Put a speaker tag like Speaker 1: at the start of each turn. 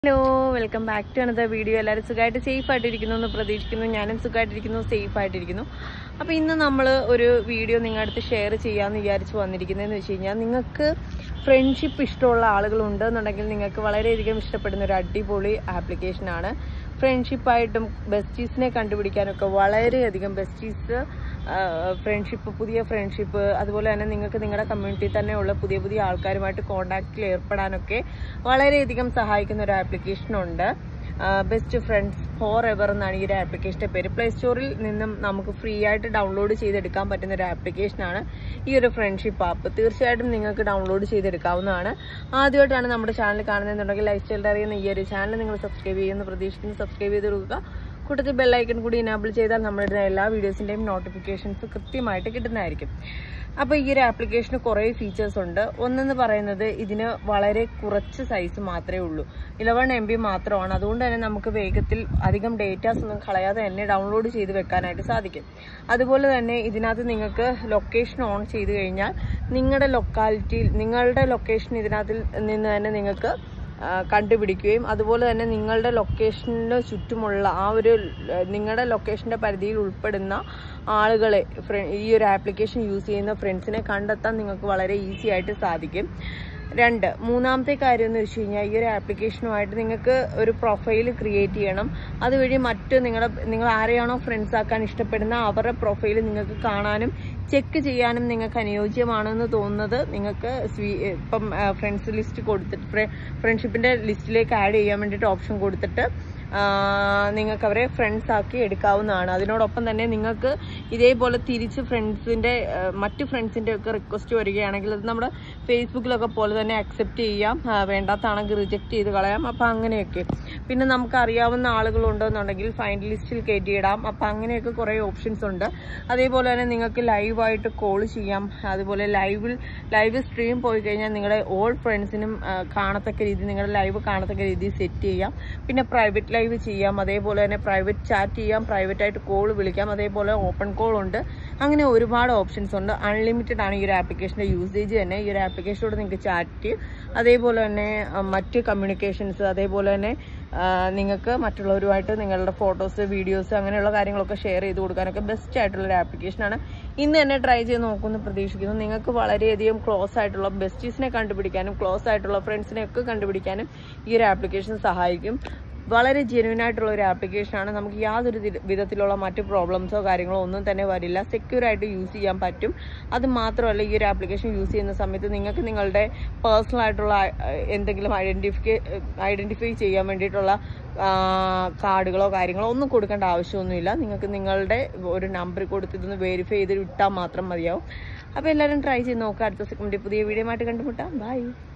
Speaker 1: hello welcome back to another video എല്ലാവരും സുഖമായിട്ട് safe ആയിട്ടിരിക്കുന്നു എന്ന് പ്രതീക്ഷിക്കുന്നു ഞാനും സുഖമായിട്ടിരിക്കുന്നു സേഫ് ആയിട്ടിരിക്കുന്നു അപ്പോൾ ഇന്ന് നമ്മൾ ഒരു വീഡിയോ നിങ്ങളുടെ അടുത്ത് ഷെയർ ചെയ്യാമെന്ന് വിചാരിച്ച് വന്നിരിക്കുന്നതെന്ന് വെച്ച് കഴിഞ്ഞാൽ നിങ്ങൾക്ക് ഫ്രണ്ട്ഷിപ്പ് ഇഷ്ടമുള്ള ആളുകളുണ്ട് എന്നുണ്ടെങ്കിൽ നിങ്ങൾക്ക് വളരെയധികം ഇഷ്ടപ്പെടുന്ന ഒരു അടിപൊളി ആപ്ലിക്കേഷനാണ് ഫ്രണ്ട്ഷിപ്പായിട്ടും ബെസ്റ്റീസിനെ കണ്ടുപിടിക്കാനൊക്കെ വളരെയധികം ബെസ്റ്റീസ് ഫ്രണ്ട്ഷിപ്പ് പുതിയ ഫ്രണ്ട്ഷിപ്പ് അതുപോലെ തന്നെ നിങ്ങൾക്ക് നിങ്ങളുടെ കമ്മ്യൂണിറ്റിയിൽ തന്നെയുള്ള പുതിയ പുതിയ ആൾക്കാരുമായിട്ട് കോണ്ടാക്റ്റിൽ ഏർപ്പെടാനൊക്കെ വളരെയധികം സഹായിക്കുന്ന ഒരു ആപ്ലിക്കേഷൻ ഉണ്ട് ബെസ്റ്റ് ഫ്രണ്ട്സ് ഫോർ എവർ എന്നാണ് ഈ ഒരു ആപ്ലിക്കേഷന്റെ പേര് പ്ലേ സ്റ്റോറിൽ നിന്നും നമുക്ക് ഫ്രീ ആയിട്ട് ഡൗൺലോഡ് ചെയ്തെടുക്കാൻ പറ്റുന്ന ഒരു ആപ്ലിക്കേഷനാണ് ഈ ഒരു ഫ്രണ്ട്ഷിപ്പ് ആപ്പ് തീർച്ചയായിട്ടും നിങ്ങൾക്ക് ഡൗൺലോഡ് ചെയ്തെടുക്കാവുന്നതാണ് ആദ്യമായിട്ടാണ് നമ്മുടെ ചാനൽ കാണുന്നതെന്നുണ്ടെങ്കിൽ ലൈഫ് സ്റ്റൈൽ അറിയുന്ന ഈ ഒരു ചാനൽ നിങ്ങൾ സബ്സ്ക്രൈബ് ചെയ്യുമെന്ന് പ്രതീക്ഷിക്കുന്നു സബ്സ്ക്രൈബ് ചെയ്ത് കൊടുക്കുക കൂട്ടത്തിൽ ബെല്ലൈക്കൺ കൂടി ഇനാബിൾ ചെയ്താൽ നമ്മളിടുന്ന എല്ലാ വീഡിയോസിൻ്റെയും നോട്ടിഫിക്കേഷൻസ് കൃത്യമായിട്ട് കിട്ടുന്നതായിരിക്കും അപ്പോൾ ഈ ഒരു ആപ്ലിക്കേഷന് കുറേ ഫീച്ചേഴ്സ് ഉണ്ട് ഒന്നെന്ന് പറയുന്നത് ഇതിന് വളരെ കുറച്ച് സൈസ് മാത്രമേ ഉള്ളൂ ഇലവൺ എം ബി മാത്രമാണ് അതുകൊണ്ട് തന്നെ നമുക്ക് വേഗത്തിൽ അധികം ഡേറ്റാസ് ഒന്നും കളയാതെ തന്നെ ഡൗൺലോഡ് ചെയ്ത് വെക്കാനായിട്ട് സാധിക്കും അതുപോലെ തന്നെ ഇതിനകത്ത് നിങ്ങൾക്ക് ലൊക്കേഷൻ ഓൺ ചെയ്ത് കഴിഞ്ഞാൽ നിങ്ങളുടെ ലൊക്കാലിറ്റിയിൽ നിങ്ങളുടെ ലൊക്കേഷൻ ഇതിനകത്തിൽ നിന്ന് തന്നെ നിങ്ങൾക്ക് ആ, കണ്ടുപിടിക്കുകയും അതുപോലെ തന്നെ നിങ്ങളുടെ ലൊക്കേഷന് ചുറ്റുമുള്ള ആ ഒരു ല- നിങ്ങളുടെ ലൊക്കേഷന്റെ പരിധിയിൽ ഉൾപ്പെടുന്ന ആളുകളെ ഫ്ര- ഈ ഒരു ആപ്ലിക്കേഷൻ യൂസ് ചെയ്യുന്ന ഫ്രണ്ട്സിനെ കണ്ടെത്താൻ നിങ്ങൾക്ക് വളരെ ഈസി ആയിട്ട് സാധിക്കും രണ്ട് മൂന്നാമത്തെ കാര്യം എന്ന് വെച്ച് കഴിഞ്ഞാൽ ഈ ഒരു ആപ്ലിക്കേഷനുമായിട്ട് നിങ്ങൾക്ക് ഒരു പ്രൊഫൈൽ ക്രിയേറ്റ് ചെയ്യണം അതുവഴി മറ്റ് നിങ്ങളുടെ നിങ്ങൾ ആരെയാണോ ഫ്രണ്ട്സ് ആക്കാൻ ഇഷ്ടപ്പെടുന്ന അവരുടെ പ്രൊഫൈൽ നിങ്ങൾക്ക് കാണാനും ചെക്ക് ചെയ്യാനും നിങ്ങൾക്ക് അനുയോജ്യമാണെന്ന് തോന്നുന്നത് നിങ്ങൾക്ക് സ്വീ ഇപ്പം ഫ്രണ്ട്സ് ലിസ്റ്റ് കൊടുത്തിട്ട് ഫ്രണ്ട്ഷിപ്പിന്റെ ലിസ്റ്റിലേക്ക് ആഡ് ചെയ്യാൻ വേണ്ടിയിട്ട് ഓപ്ഷൻ കൊടുത്തിട്ട് ആ, നിങ്ങൾക്ക് അവരെ ഫ്രണ്ട്സ് ആക്കി എടുക്കാവുന്നതാണ് അതിനോടൊപ്പം തന്നെ നിങ്ങൾക്ക് ഇതേപോലെ തിരിച്ച് ഫ്രണ്ട്സിന്റെ മറ്റ് ഫ്രണ്ട്സിന്റെ ഒക്കെ റിക്വസ്റ്റ് വരികയാണെങ്കിൽ അത് നമ്മുടെ ഫേസ്ബുക്കിലൊക്കെ പോലെ തന്നെ അക്സെപ്റ്റ് ചെയ്യാം ആ, വേണ്ടാത്താണെങ്കിൽ റിജക്ട് ചെയ്ത് കളയാം അപ്പം അങ്ങനെയൊക്കെ പിന്നെ നമുക്ക് അറിയാവുന്ന ആളുകളുണ്ടെന്നുണ്ടെങ്കിൽ ഫൈനൽ ലിസ്റ്റിൽ കയറ്റിയിടാം അപ്പം അങ്ങനെയൊക്കെ കുറേ ഓപ്ഷൻസ് ഉണ്ട് അതേപോലെ തന്നെ നിങ്ങൾക്ക് ലൈവായിട്ട് കോൾ ചെയ്യാം അതുപോലെ ലൈവിൽ ലൈവ് സ്ട്രീം പോയി കഴിഞ്ഞാൽ നിങ്ങളുടെ ഓൾ ഫ്രണ്ട്സിനും കാണത്തക്ക രീതി നിങ്ങളുടെ ലൈവ് കാണത്തക്ക രീതിയിൽ സെറ്റ് ചെയ്യാം പിന്നെ പ്രൈവറ്റ് ലൈവ് ചെയ്യാം അതേപോലെ തന്നെ പ്രൈവറ്റ് ചാറ്റ് ചെയ്യാം പ്രൈവറ്റ് ആയിട്ട് കോൾ വിളിക്കാം അതേപോലെ ഓപ്പൺ കോൾ ഉണ്ട് അങ്ങനെ ഒരുപാട് ഓപ്ഷൻസ് ഉണ്ട് അൺലിമിറ്റഡ് ആണ് ഈ ഒരു ആപ്ലിക്കേഷൻ്റെ യൂസേജ് തന്നെ ഈ ഒരു ആപ്ലിക്കേഷനോട് നിങ്ങൾക്ക് ചാറ്റ് അതേപോലെ തന്നെ ആ, മറ്റ് കമ്മ്യൂണിക്കേഷൻസ് അതേപോലെ തന്നെ ആ, നിങ്ങൾക്ക് മറ്റുള്ളവരുമായിട്ട് നിങ്ങളുടെ ഫോട്ടോസ് വീഡിയോസ് അങ്ങനെയുള്ള കാര്യങ്ങളൊക്കെ ഷെയർ ചെയ്ത് കൊടുക്കാനൊക്കെ ബെസ്റ്റ് ആയിട്ടുള്ള ഒരു ആപ്ലിക്കേഷനാണ് ഇന്ന് തന്നെ ട്രൈ ചെയ്ത് നോക്കുമെന്ന് പ്രതീക്ഷിക്കുന്നു നിങ്ങൾക്ക് വളരെയധികം ക്ലോസ് ആയിട്ടുള്ള ബെസ്റ്റീസിനെ കണ്ടുപിടിക്കാനും ക്ലോസ് ആയിട്ടുള്ള ഫ്രണ്ട്സിനെ ഒക്കെ കണ്ടുപിടിക്കാനും ഈ ഒരു ആപ്ലിക്കേഷൻ സഹായിക്കും വളരെ ജെന്യൂൻ ആയിട്ടുള്ള ഒരു ആപ്ലിക്കേഷനാണ് നമുക്ക് യാതൊരു തി- വിധത്തിലുള്ള മറ്റ് പ്രോബ്ലംസോ കാര്യങ്ങളോ ഒന്നും തന്നെ വരില്ല സെക്യൂർ ആയിട്ട് യൂസ് ചെയ്യാൻ പറ്റും അത് മാത്രമല്ല ഈ ഒരു ആപ്ലിക്കേഷൻ യൂസ് ചെയ്യുന്ന സമയത്ത് നിങ്ങൾക്ക് നിങ്ങളുടെ പേഴ്സണൽ ആയിട്ടുള്ള ആ, എന്തെങ്കിലും ഐഡന്റിഫിക്കേ ഐഡന്റിഫൈ ചെയ്യാൻ വേണ്ടിയിട്ടുള്ള കാർഡുകളോ കാര്യങ്ങളോ ഒന്നും കൊടുക്കേണ്ട ആവശ്യമൊന്നുമില്ല നിങ്ങൾക്ക് നിങ്ങളുടെ ഒരു നമ്പർ കൊടുത്ത് ഇതൊന്ന് വെരിഫൈ ചെയ്ത് വിട്ടാൽ മാത്രം മതിയാവും അപ്പോൾ എല്ലാവരും ട്രൈ ചെയ്ത് നോക്കുക അടുത്ത സെക്കൻഡ് പുതിയ വീഡിയോ ആയിട്ട് കണ്ടുമുട്ടാം ബൈ